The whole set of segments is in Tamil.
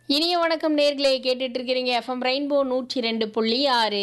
இனிய வணக்கம் நேர்களே கேட்டுட்டு இருக்கிறீங்க எஃப்எம் ரெயின்போ நூற்றி ரெண்டு புள்ளி ஆறு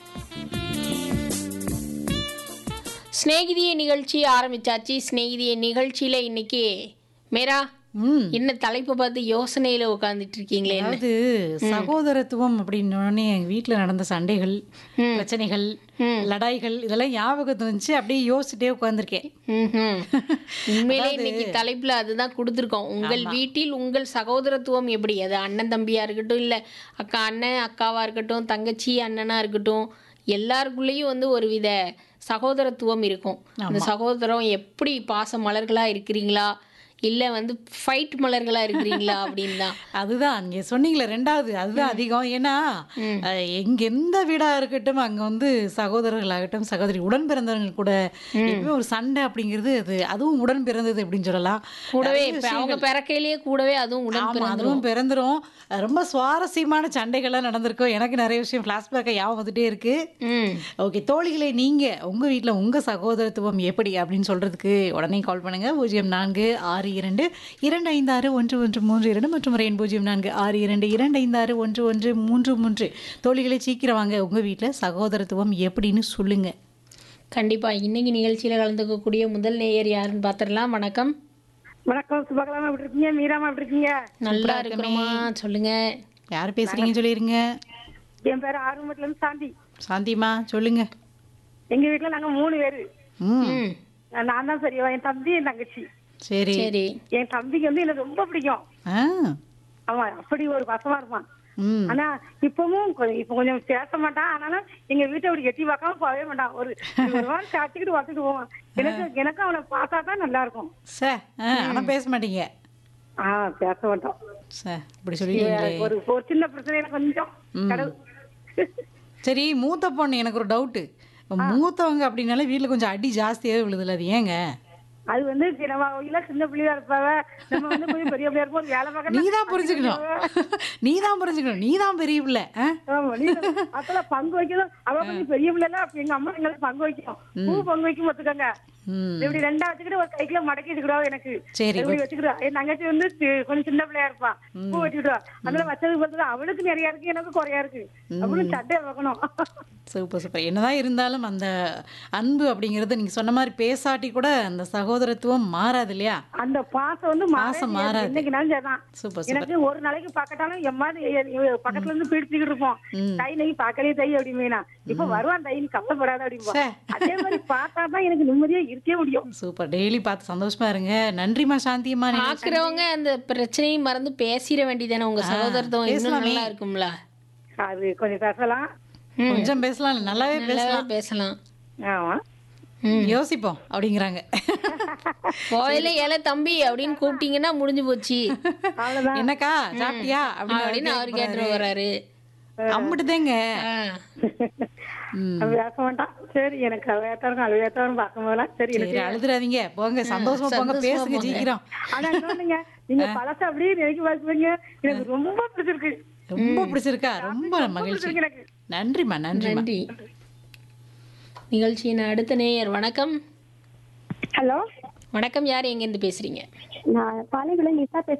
ஸ்நேகிதிய நிகழ்ச்சி ஆரம்பிச்சாச்சு ஸ்நேகிதிய நிகழ்ச்சியில இன்னைக்கு மேரா ம் என்ன தலைப்பை பார்த்து யோசனையில உட்காந்துட்டு இருக்கீங்களே என்ன அதாவது சகோதரத்துவம் அப்படின்னோடனே எங்க வீட்ல நடந்த சண்டைகள் ம். பிரச்சனைகள் ம். லடாய்கள் இதெல்லாம் ஞாபகத்து வந்துச்சு அப்படியே யோசிச்சுட்டே உட்காந்துருக்கேன் ம்ஹும். உண்மையிலே இன்னைக்கு தலைப்புல அதுதான் கொடுத்துருக்கோம் உங்கள் வீட்டில் உங்கள் சகோதரத்துவம் எப்படி அது அண்ணன் தம்பியா இருக்கட்டும் இல்ல அக்கா அண்ணன் அக்காவா இருக்கட்டும் தங்கச்சி அண்ணனா இருக்கட்டும் எல்லாருக்குள்ளேயும் வந்து ஒரு வித சகோதரத்துவம் இருக்கும் அந்த சகோதரம் எப்படி பாச மலர்களா இருக்கிறீங்களா இல்ல வந்து ஃபைட் மலர்களா இருக்கிறீங்களா அப்படின்னு தான் அதுதான் நீங்க சொன்னீங்களே ரெண்டாவது அதுதான் அதிகம் ஏன்னா அஹ், எங்க எந்த வீடா இருக்கட்டும் அங்க வந்து சகோதரர்களாகட்டும் சகோதரி உடன் பிறந்தவங்க கூட எப்பவுமே ஒரு சண்டை அப்படிங்கிறது அது அதுவும் உடன் பிறந்தது அப்படின்னு சொல்லலாம் கூடவே இப்ப அவங்க பிறக்கையிலேயே கூடவே அதுவும் உடன் ஆமா, பிறந்துரும் அதுவும் பிறந்துரும் ரொம்ப சுவாரஸ்யமான சண்டைகள்லாம் நடந்திருக்கும் எனக்கு நிறைய விஷயம் ஃப்ளாஷ்பேக்கை ஞாபகம் வந்துட்டே இருக்கு ம் ஓகே தோழிகளே நீங்க உங்க வீட்ல உங்க சகோதரத்துவம் எப்படி அப்படின்னு சொல்றதுக்கு உடனே கால் பண்ணுங்க பூஜ்ஜியம் நான்கு ஆறு இரண்டு இரண்டு ஐந்து ஆறு ஒன்று ஒன்று மூன்று இரண்டு மற்றும் ரெயின் பூஜ்ஜியம் நான்கு ஆறு இரண்டு இரண்டு ஐந்து ஆறு ஒன்று ஒன்று மூன்று மூன்று தோழிகளே சீக்கிரம் வாங்க உங்க வீட்ல சகோதரத்துவம் எப்படின்னு சொல்லுங்க கண்டிப்பா இன்னைக்கு நிகழ்ச்சியில கலந்துக்கக்கூடிய முதல் நேயர் யாருன்னு பார்த்துடலாம் வணக்கம் வணக்கம் சுபகலாமா எப்படி இருக்கீங்க மீராமா எப்படி இருக்கீங்க நல்லா இருக்கிறோமா சொல்லுங்க யார் பேசுறீங்கன்னு சொல்லிருங்க என் பேர் ஆறுமட்டுல இருந்து சாந்தி சாந்திமா சொல்லுங்க எங்க வீட்டுல நாங்க மூணு பேரு ம் ம் நான் தான் சரியவா என் தம்பி என் தங்கச்சி சரி சரி என் தம்பிக்கு வந்து எனக்கு ரொம்ப பிடிக்கும் ஆ அவன் அப்படி ஒரு வசமா இருப்பான் ம் ஆனா இப்பவும் கொ- இப்ப கொஞ்சம் பேச மாட்டான் ஆனாலும் எங்க வீட்டை அப்படி எட்டி பார்க்காம போகவே மாட்டான் ஒரு ஒரு வாரம் சாத்திக்கிட்டு வந்துட்டு போவான் எனக்கு எனக்கு அவனை பார்த்தா தான் நல்லா இருக்கும் சே ஆ ஆனா பேச மாட்டீங்க ஆஹ் பேச மாட்டோம் சே இப்படி சொல்லிட்டீங்களே ஒரு ஒரு சின்ன பிரச்சனையில கொஞ்சம் கடவுள் சரி மூத்த பொண்ணு எனக்கு ஒரு டவுட்டு மூத்தவங்க அப்படின்னாலே வீட்டில் கொஞ்சம் அடி ஜாஸ்தியாகவே விழுதுல அது ஏங்க அது வந்து நம்ம இல்ல சின்ன பிள்ளையா இருப்பாவ நம்ம வந்து கொஞ்சம் பெரிய பிள்ளையா இருப்போம் ஒரு வேலை பார்க்க நீ தான் புரிஞ்சுக்கணும் நீ தான் புரிஞ்சுக்கணும் நீ தான் பெரிய பிள்ளை ஆ? ஆமா, நீ அப்பெல்லாம் பங்கு வைக்கணும் அவ கொஞ்சம் பெரிய பிள்ளைல அப்ப எங்க அம்மா எங்களுக்கு பங்கு வைக்கும் பூ பங்கு வைக்கும் ஒத்துக்கங்க ம் இப்படி ரெண்டா வச்சுக்கிட்டு ஒரு கைக்குள்ள மடக்கி வச்சுக்கிடுவா எனக்கு சரி இப்படி வச்சுக்கிடுவா என் தங்கச்சி வந்து சி- கொஞ்சம் சின்ன பிள்ளையா இருப்பா பூ வச்சுக்கிடுவா அதனால வச்சதுக்கு பார்த்தா அவளுக்கு நிறைய இருக்கு எனக்கு குறையா இருக்கு அவளும் சட்டையை வைக்கணும் சூப்பர் சூப்பர் என்னதான் இருந்தாலும் அந்த அன்பு அப்படிங்கிறது நீங்க சொன்ன மாதிரி பேசாட்டி கூட அந்த சகோதரத்துவம் மாறாது இல்லையா அந்த பாசம் வந்து பாசம் மாறவே மாறாது. செய்யாது. இன்னைக்கு நாள் சரிதான் சூப்பர் சூப்பர் எனக்கு ஒரு நாளைக்கு பார்க்கட்டாலும் எம்மாதி பக்கத்துல இருந்து பிடிச்சுக்கிட்டு இருப்போம் ம். தை நெய் பார்க்கலே தை அப்படிமேனா இப்ப வருவான் தை நீ கவலைப்படாத அப்படிம்பா சே. அதே மாதிரி பார்த்தா தான் எனக்கு நிம்மதியா இருக்கவே முடியும் சூப்பர் டெய்லி பார்த்து சந்தோஷமா இருங்க நன்றிம்மா சாந்தியம்மா நீங்க பாக்குறவங்க அந்த பிரச்சனையும் மறந்து பேசிட வேண்டியதானே உங்க சகோதரத்துவம் இன்னும் பேசலாமே. நல்லா இருக்கும்ல அது கொஞ்சம் பேசலாம் கொஞ்சம் பேசலாம் நல்லாவே நல்லாவே பேசலாம் பேசலாம் ஆமா ம். யோசிப்போம் அப்படிங்கிறாங்க போயில ஏல தம்பி அப்படின்னு கூப்பிட்டீங்கன்னா முடிஞ்சு போச்சு அவ்வளவுதான் என்னக்கா சாப்பிட்டியா அப்படின்னு அவர் கேட்டு வர்றாரு அம்பிட்டுதேங்க ஆ. அவன் பேச மாட்டான் சரி எனக்கு வேத்தாரும் அது வேத்தாரும் பார்க்கும் போதெல்லாம் சரி எனக்கு சரி அழுதுறாதீங்க போங்க சந்தோஷமா போங்க சந்தோஷமா பேசுங்க போங்க. சீக்கிரம் ஆனா இன்னொன்னுங்க நீங்க பழச அப்படியே நினைக்க பார்க்குறீங்க எனக்கு ரொம்ப பிடிச்சிருக்கு ரொம்ப பிடிச்சிருக்கா ரொம்ப மகிழ்ச்சி பிடிச்சிருக்கு எனக்கு நன்றிம்மா நன்றிம்மா நன்றி நிகழ்ச்சியின் அடுத்த நேயர் வணக்கம் ஹலோ வணக்கம் யார் எங்கேருந்து பேசுறீங்க நான் பாலைகுளம் நிசா பேசுறேன்